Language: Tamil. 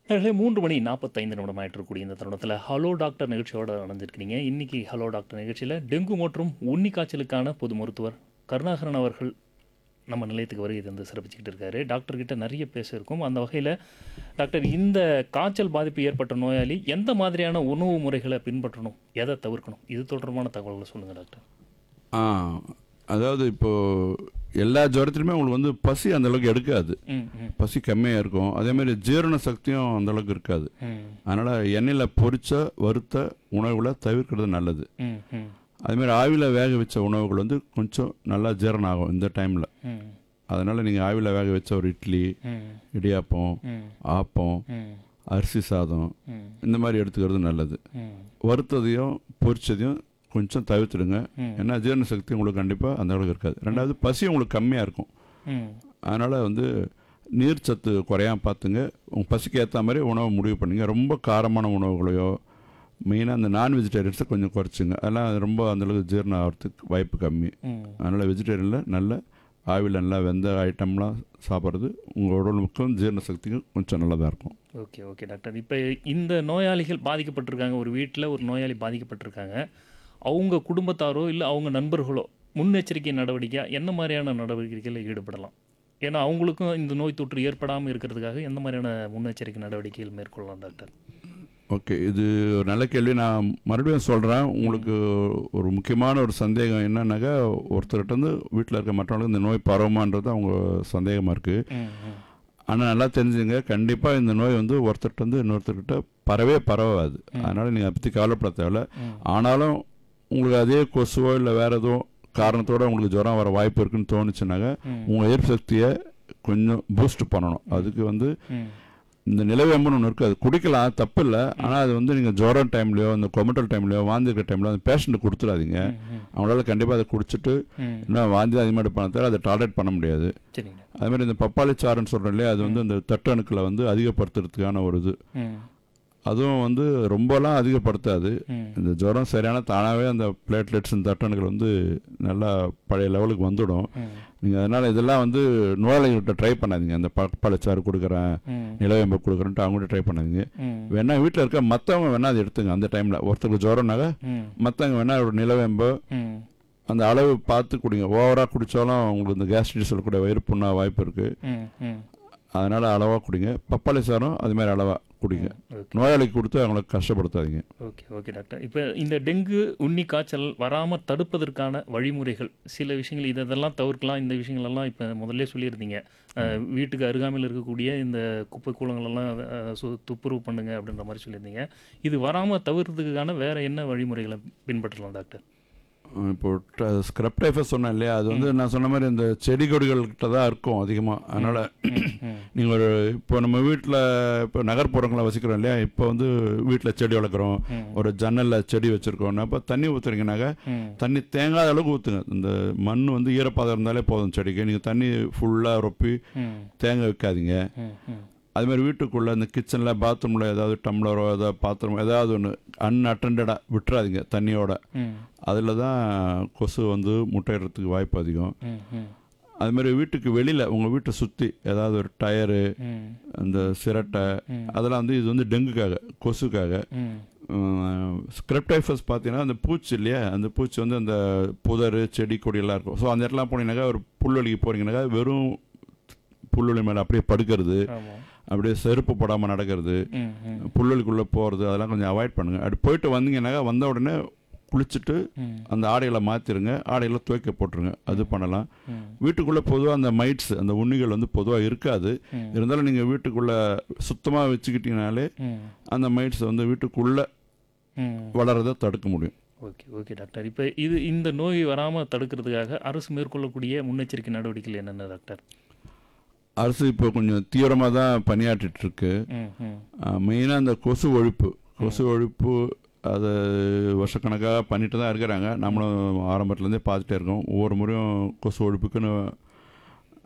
நேர்களே மூன்று மணி நாற்பத்தைந்து நிமிடம் ஆயிட்டிருக்கக்கூடிய இந்த தருணத்தில் ஹலோ டாக்டர் நிகழ்ச்சியோட இணைஞ்சிருக்கிறீங்க இன்னைக்கு ஹலோ டாக்டர் நிகழ்ச்சியில் டெங்கு மற்றும் உன்னி காய்ச்சலுக்கான பொது மருத்துவர் கருணாகரன் அவர்கள் நம்ம நிலையத்துக்கு வருகை தந்து சிறப்பிச்சுக்கிட்டு இருக்காரு டாக்டர் கிட்ட நிறைய பேச இருக்கும் அந்த வகையில் டாக்டர் இந்த காய்ச்சல் பாதிப்பு ஏற்பட்ட நோயாளி எந்த மாதிரியான உணவு முறைகளை பின்பற்றணும் எதை தவிர்க்கணும் இது தொடர்பான தகவல்களை சொல்லுங்கள் டாக்டர் ஆ அதாவது இப்போது எல்லா ஜுரத்துலையுமே உங்களுக்கு வந்து பசி அந்த அளவுக்கு எடுக்காது ம் ம் பசி கம்மியாக இருக்கும் அதே மாதிரி ஜீரண சக்தியும் அந்த அளவுக்கு இருக்காது ம் அதனால் எண்ணெயில் பொரிச்ச வறுத்த உணவுகளை தவிர்க்கிறது நல்லது ம் ம் அதேமாதிரி ஆவியில் வேக வச்ச உணவுகள் வந்து கொஞ்சம் நல்லா ஜீரணம் ஆகும் இந்த டைமில் ம் அதனால் நீங்கள் ஆவியில் வேக வச்ச ஒரு இட்லி ம் இடியாப்பம் ம் ஆப்பம் ம் அரிசி சாதம் ம் இந்த மாதிரி எடுத்துக்கிறது நல்லது ம் வறுத்ததையும் பொரிச்சதையும் கொஞ்சம் தவிர்த்துடுங்க ம். ஏன்னா ஜீரண சக்தி உங்களுக்கு கண்டிப்பாக அந்த அளவுக்கு இருக்காது ரெண்டாவது பசி உங்களுக்கு கம்மியாக இருக்கும் ம் அதனால் வந்து நீர் சத்து குறையாம பார்த்துங்க உங்கள் பசிக்கு ஏற்ற மாதிரி உணவை முடிவு பண்ணுங்க ரொம்ப காரமான உணவுகளையோ மெயினாக அந்த நான் வெஜிடேரியன்ஸை கொஞ்சம் குறைச்சிங்க அதெல்லாம் ரொம்ப அந்தளவுக்கு ஜீரணம் ஆகிறதுக்கு வாய்ப்பு கம்மி ம் அதனால் வெஜிடேரியனில் நல்ல ஆவியில் நல்லா வெந்த ஐட்டம்லாம் சாப்பிட்றது உங்கள் உடலுக்கும் ஜீரண சக்திக்கும் கொஞ்சம் நல்லதாக இருக்கும் ஓகே ஓகே டாக்டர் இப்போ இந்த நோயாளிகள் பாதிக்கப்பட்டிருக்காங்க ஒரு வீட்டில் ஒரு நோயாளி பாதிக்கப்பட்டிருக்காங்க அவங்க குடும்பத்தாரோ இல்லை அவங்க நண்பர்களோ முன்னெச்சரிக்கை நடவடிக்கை என்ன மாதிரியான நடவடிக்கைகளில் ஈடுபடலாம் ஏன்னா அவங்களுக்கும் இந்த நோய் தொற்று ஏற்படாமல் இருக்கிறதுக்காக எந்த மாதிரியான முன்னெச்சரிக்கை நடவடிக்கைகள் மேற்கொள்ளலாம் டாக்டர் ஓகே இது ஒரு நல்ல கேள்வி நான் மறுபடியும் சொல்கிறேன் உங்களுக்கு ஒரு முக்கியமான ஒரு சந்தேகம் என்னன்னாக்கா ஒருத்தர்கிட்ட வந்து வீட்டில் இருக்க மற்றவங்களுக்கு இந்த நோய் பரவுமான்றது அவங்க சந்தேகமாக இருக்குது ம் ம் ஆனால் நல்லா தெரிஞ்சுங்க கண்டிப்பாக இந்த நோய் வந்து ஒருத்தர்கிட்ட வந்து இன்னொருத்தர்கிட்ட பரவே பரவாது அதனால் நீங்கள் அதை பற்றி கவலைப்பட தேவையில்ல ம். ஆனாலும் உங்களுக்கு அதே கொசுவோ இல்லை வேறு எதுவும் காரணத்தோட உங்களுக்கு ஜுரம் வர வாய்ப்பு இருக்குன்னு தோணுச்சுனாக்கா ம். உங்கள் எதிர்ப்பு சக்தியை கொஞ்சம் பூஸ்ட் பண்ணணும் அதுக்கு வந்து ம் இந்த நிலவேம்புன்னு ஒன்று இருக்குது அது குடிக்கலாம் தப்பு இல்லை ஆனால் அது வந்து நீங்கள் ஜுரம் டைம்லையோ இந்த கொமட்டல் டைம்லையோ வாந்தி இருக்கிற டைம்லையோ அந்த பேஷண்ட்டு கொடுத்துடாதீங்க ம் அவங்களால கண்டிப்பாக அதை குடிச்சிட்டு ம் இன்னும் வாந்தி அதிகமாக எடுப்பான தவிர அதை டாலரேட் பண்ண முடியாது சரிங்க அதே மாதிரி இந்த பப்பாளி சாறுன்னு சொல்கிறோம் இல்லையா அது வந்து இந்த தட்டணுக்களை வந்து அதிகப்படுத்துறதுக்கான ஒரு இது ம் அதுவும் வந்து ரொம்பலாம் அதிகப்படுத்தாது ம் இந்த ஜுரம் சரியான தானாகவே அந்த பிளேட்லெட்ஸ் இந்த தட்டணுக்கள் வந்து நல்லா பழைய லெவலுக்கு வந்துடும் ம் நீங்கள் அதனால் இதெல்லாம் வந்து நோயாளிகள்கிட்ட ட்ரை பண்ணாதீங்க அந்த பப்பாளி சாறு கொடுக்குறேன் ம் நிலவேம்பு கொடுக்குறேன்ட்டு அவங்ககிட்ட ட்ரை பண்ணாதீங்க ம் வேணா வீட்டில் இருக்க மற்றவங்க வேணா அதை எடுத்துங்க அந்த டைமில் ஒருத்தருக்கு ஜுரம்னாக்க ம் மற்றவங்க வேணா ஒரு நிலவேம்பு ம் அந்த அளவு பார்த்து குடிங்க ஓவராக குடித்தாலும் உங்களுக்கு இந்த கேஸ்ட்ரிட் சொல்லக்கூடிய வயிறு புண்ணா வாய்ப்பு இருக்குது ம் ம் அதனால் அளவாக குடிங்க பப்பாளி சாரும் அது மாதிரி அளவாக குடிங்க ஓகே நோயாளிக்கு கொடுத்து அவங்கள கஷ்டப்படுத்தாதீங்க ஓகே ஓகே டாக்டர் இப்போ இந்த டெங்கு உண்ணி காய்ச்சல் வராமல் தடுப்பதற்கான வழிமுறைகள் சில விஷயங்கள் இதை இதெல்லாம் தவிர்க்கலாம் இந்த விஷயங்களெல்லாம் இப்போ முதல்ல சொல்லியிருந்தீங்க அஹ், வீட்டுக்கு அருகாமையில் இருக்கக்கூடிய இந்த குப்பை கூலங்களெல்லாம் அஹ், சு துப்புரவு பண்ணுங்க அப்படின்ற மாதிரி சொல்லியிருந்தீங்க இது வராமல் தவிர்க்கிறதுக்கான வேற என்ன வழிமுறைகளை பின்பற்றலாம் டாக்டர் அஹ் இப்போ ஸ்க்ரப் டைஃபஸ் சொன்னேன் இல்லையா அது வந்து நான் சொன்ன மாதிரி இந்த செடி கொடிகள்கிட்ட தான் இருக்கும் அதிகமாக அதனால் ம் நீங்கள் ஒரு இப்போ நம்ம வீட்டில் இப்போ நகர்ப்புறங்களை வசிக்கிறோம் இல்லையா இப்போ வந்து வீட்டில் செடி வளர்க்குறோம் ம். ஒரு ஜன்னலில் செடி வச்சுருக்கோம் அப்போ தண்ணி ஊற்றுறீங்கனாக்கா ம் தண்ணி தேங்காத அளவுக்கு ஊற்றுங்க இந்த மண் வந்து ஈரப்பதம் இருந்தாலே போதும் செடிக்கு நீங்கள் தண்ணி ஃபுல்லாக ரொப்பி ம் தேங்க வைக்காதீங்க ம் ம் அது மாதிரி வீட்டுக்குள்ளே இந்த கிச்சனில் பாத்ரூமில் ஏதாவது டம்ளரோ ஏதாவது பாத்திரம் ஏதாவது ஒன்று அன்அட்டண்டடாக விட்டுறாதீங்க தண்ணியோட ம் அதில் தான் கொசு வந்து முட்டையிடுறதுக்கு வாய்ப்பு அதிகம் ம் ம் அது மாதிரி வீட்டுக்கு வெளியில் உங்கள் வீட்டை சுற்றி ஏதாவது ஒரு டயரு ம் அந்த சிரட்டை ம். அதெல்லாம் வந்து இது வந்து டெங்குக்காக கொசுக்காக ம் ஸ்கிரிப்டைஃபஸ் பார்த்தீங்கன்னா அந்த பூச்சி இல்லையா அந்த பூச்சி வந்து அந்த புதர் செடி கொடியெல்லாம் இருக்கும் ஸோ அந்த இடத்துல போனீங்கன்னாக்கா ஒரு புல்வெளிக்கு போகிறீங்கன்னாக்கா வெறும் புல்வெளி மேலே அப்படியே படுக்கிறது ஆமாம் அப்படியே செருப்பு போடாமல் நடக்கிறது ம் ம் புல்வெளிக்குள்ளே போகிறது அதெல்லாம் கொஞ்சம் அவாய்ட் பண்ணுங்கள் அப்படி போயிட்டு வந்தீங்கன்னாக்கா வந்த உடனே குளிச்சுட்டு ம் அந்த ஆடைகளை மாற்றிருங்க ஆடைகளை துவைக்க போட்டுருங்க அது பண்ணலாம் ம் வீட்டுக்குள்ளே பொதுவாக அந்த மைட்ஸ் அந்த உண்ணிகள் வந்து பொதுவாக இருக்காது ம். இருந்தாலும் நீங்கள் வீட்டுக்குள்ளே சுத்தமாக வச்சுக்கிட்டீங்கனாலே ம் அந்த மைட்ஸ் வந்து வீட்டுக்குள்ளே ம் வளர்றதை தடுக்க முடியும் ஓகே ஓகே டாக்டர் இப்போ இது இந்த நோய் வராமல் தடுக்கிறதுக்காக அரசு மேற்கொள்ளக்கூடிய முன்னெச்சரிக்கை நடவடிக்கைகள் என்னென்ன டாக்டர் அரசு இப்போ கொஞ்சம் தீவிரமாக தான் பணியாற்றிட்டு இருக்கு ம் ம் மெயினாக அந்த கொசு ஒழிப்பு கொசு ஒழிப்பு அதை வருஷக்கணக்காக பண்ணிட்டு தான் இருக்கிறாங்க நம்மளும் ஆரம்பத்துலேருந்தே பார்த்துட்டே இருக்கோம் ஒவ்வொரு முறையும் கொசு ஒழிப்புக்குன்னு